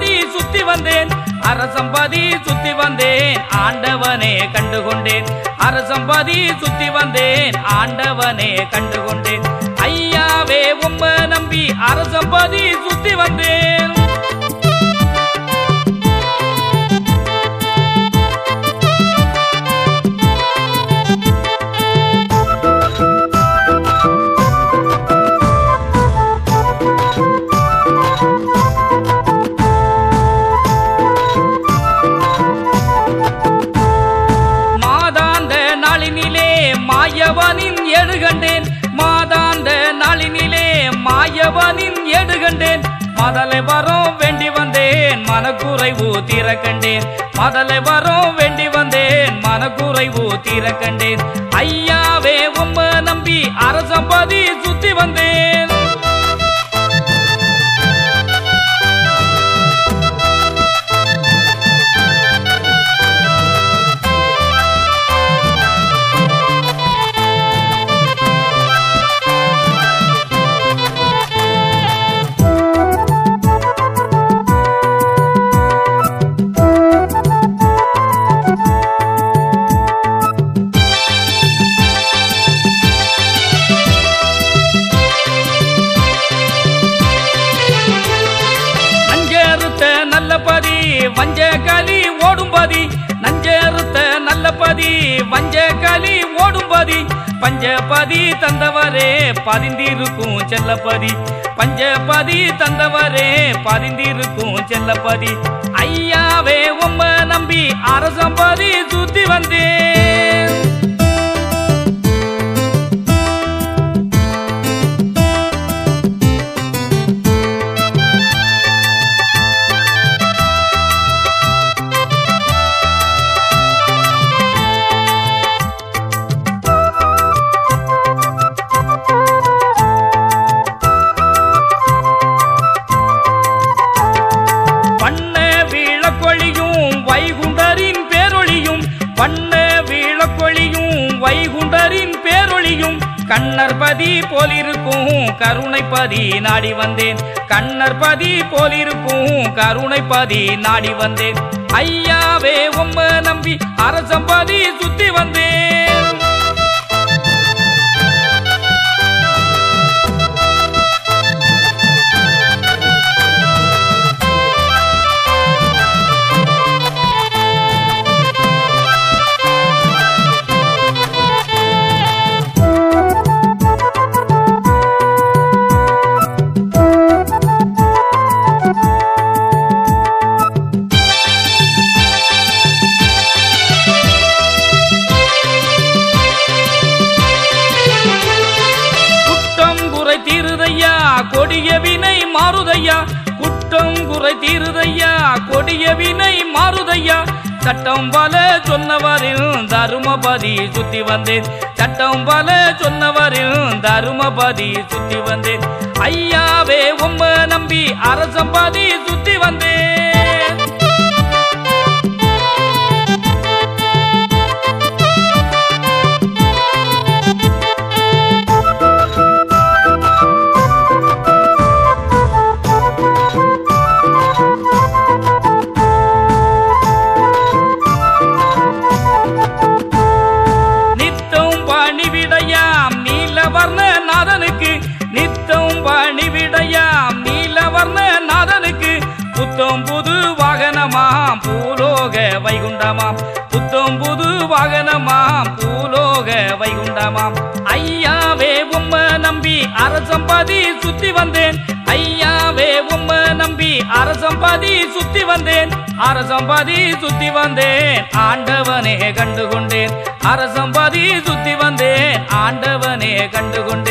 அரசம்பாதி சுத்தி வந்தேன் அரசம்பாதி சுத்தி வந்தேன் ஆண்டவனே கண்டுகொண்டேன் அரசம்பாதி சுத்தி வந்தேன் ஆண்டவனே கண்டுகொண்டேன் ஐயாவே உம்ம நம்பி அரசம்பாதி சுத்தி வந்தேன் மாதாந்த நாளினிலே மாயவனின் எழுகண்டேன் மாதாந்த நாளினிலே மாயவனின் எழுகண்டேன் மதலை வரோம் வேண்டி வந்தேன் மனக்குறைவு தீர கண்டேன் மதலை வரோம் வேண்டி வந்தேன் மனக்குறைவு தீர கண்டேன் ஐயாவே உம்ம நம்பி அரசம்பதி சுத்தி வந்தேன் நஞ்சேறுத்த நல்ல பதி வஞ்ச களி ஓடும்பதி நஞ்சேறுத்த நல்ல பதி வஞ்ச களி ஓடும்பதி பஞ்சபதி தந்தவரே பதிந்திருக்கும் செல்லப்பதி பஞ்சபதி தந்தவரே பதிந்திருக்கும் செல்லப்பதி ஐயாவே உம்ம நம்பி அரசம்பதி சுத்தி வந்தேன் பண்ண வீழக்கொழியும் வைகுண்டரின் பேரொளியும் பண்ண வீழக்கொழியும் வைகுண்டரின் பேரொளியும் கண்ணற்பதி போலிருக்கும் கருணைப்பதி நாடி வந்தேன் கண்ணற்பதி போலிருக்கும் கருணைப்பதி நாடி வந்தேன் ஐயாவே உம்ம நம்பி அரசம்பதி சுத்தி வந்தேன் குற்றம் குறை தீருதையா கொடிய வினை மாறுதையா குற்றம் குறை தீருதையா கொடிய வினை மாறுதையா சட்டம் பல சொன்னவரில் தருமபதி சுத்தி வந்தேன் சட்டம் பல சொன்னவரில் தருமபதி சுத்தி வந்தேன் ஐயாவே உம்ம நம்பி அரசம்பாதி சுத்தி வந்தேன் நித்தம் பணிவிடையாம் நீலவர்ண நாதனுக்கு நித்தம் பணிவிடையாம் நீலவர்ண நாதனுக்கு புத்தம் புது வாகனமாம் பூலோக வைகுண்டமாம் புத்தம் புது வாகனமாம் பூலோக வைகுண்டமாம் ஐயாவே உம்ம நம்பி அரசம்பதி சுத்தி வந்தேன் ஐயாவே உம்ம நம்பி அரசம்பதி சுத்தி வந்தேன் அரசம்பதி சுத்தி வந்தேன் ஆண்டவனே கண்டுகொண்டேன் அரசம்பதி சுத்தி வந்தேன் ஆண்டவனே கண்டுகொண்டேன்